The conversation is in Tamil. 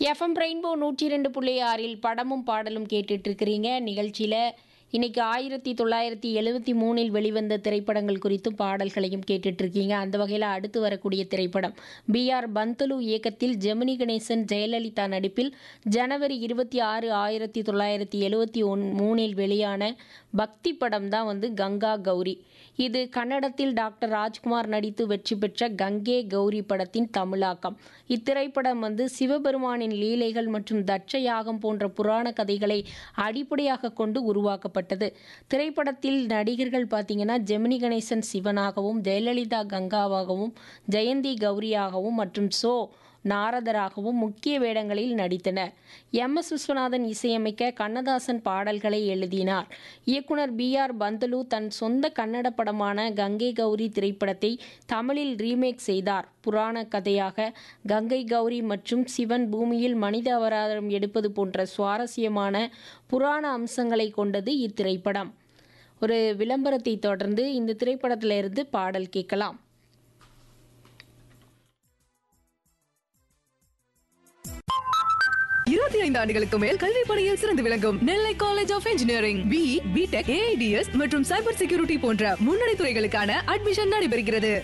எஃப்எம் ரெயின்போ நூற்றி ரெண்டு புள்ளி ஆறில் படமும் பாடலும் கேட்டுட்டு இருக்கிறீங்க நிகழ்ச்சியில் இன்னைக்கு ஆயிரத்தி தொள்ளாயிரத்தி எழுவத்தி மூணில் வெளிவந்த திரைப்படங்கள் குறித்தும் பாடல்களையும் கேட்டுட்டு இருக்கீங்க அந்த வகையில் அடுத்து வரக்கூடிய திரைப்படம் பி ஆர் பந்துலு இயக்கத்தில் ஜெமினி கணேசன் ஜெயலலிதா நடிப்பில் ஜனவரி இருபத்தி ஆறு ஆயிரத்தி தொள்ளாயிரத்தி எழுவத்தி ஒன் மூணில் வெளியான பக்தி படம் தான் வந்து கங்கா கௌரி இது கன்னடத்தில் டாக்டர் ராஜ்குமார் நடித்து வெற்றி பெற்ற கங்கே கௌரி படத்தின் தமிழாக்கம் இத்திரைப்படம் வந்து சிவபெருமானின் லீலைகள் மற்றும் தட்ச யாகம் போன்ற புராண கதைகளை அடிப்படையாக கொண்டு உருவாக்கப்பட்டது திரைப்படத்தில் நடிகர்கள் பார்த்தீங்கன்னா ஜெமினி கணேசன் சிவனாகவும் ஜெயலலிதா கங்காவாகவும் ஜெயந்தி கௌரியாகவும் மற்றும் சோ நாரதராகவும் முக்கிய வேடங்களில் நடித்தனர் எம் எஸ் விஸ்வநாதன் இசையமைக்க கண்ணதாசன் பாடல்களை எழுதினார் இயக்குனர் பி ஆர் பந்தலு தன் சொந்த கன்னட படமான கங்கை கௌரி திரைப்படத்தை தமிழில் ரீமேக் செய்தார் புராண கதையாக கங்கை கௌரி மற்றும் சிவன் பூமியில் மனித அவதாரம் எடுப்பது போன்ற சுவாரஸ்யமான புராண அம்சங்களை கொண்டது இத்திரைப்படம் ஒரு விளம்பரத்தை தொடர்ந்து இந்த திரைப்படத்திலிருந்து பாடல் கேட்கலாம் இருபத்தி ஐந்து ஆண்டுகளுக்கு மேல் கல்வி பணியில் சிறந்து விளங்கும் Nellai college of engineering B BTech AIDS மற்றும் சைபர் செக்யூரிட்டி போன்ற முன்னணி துறைகளுக்கான அட்மிஷன் நடைபெறுகிறது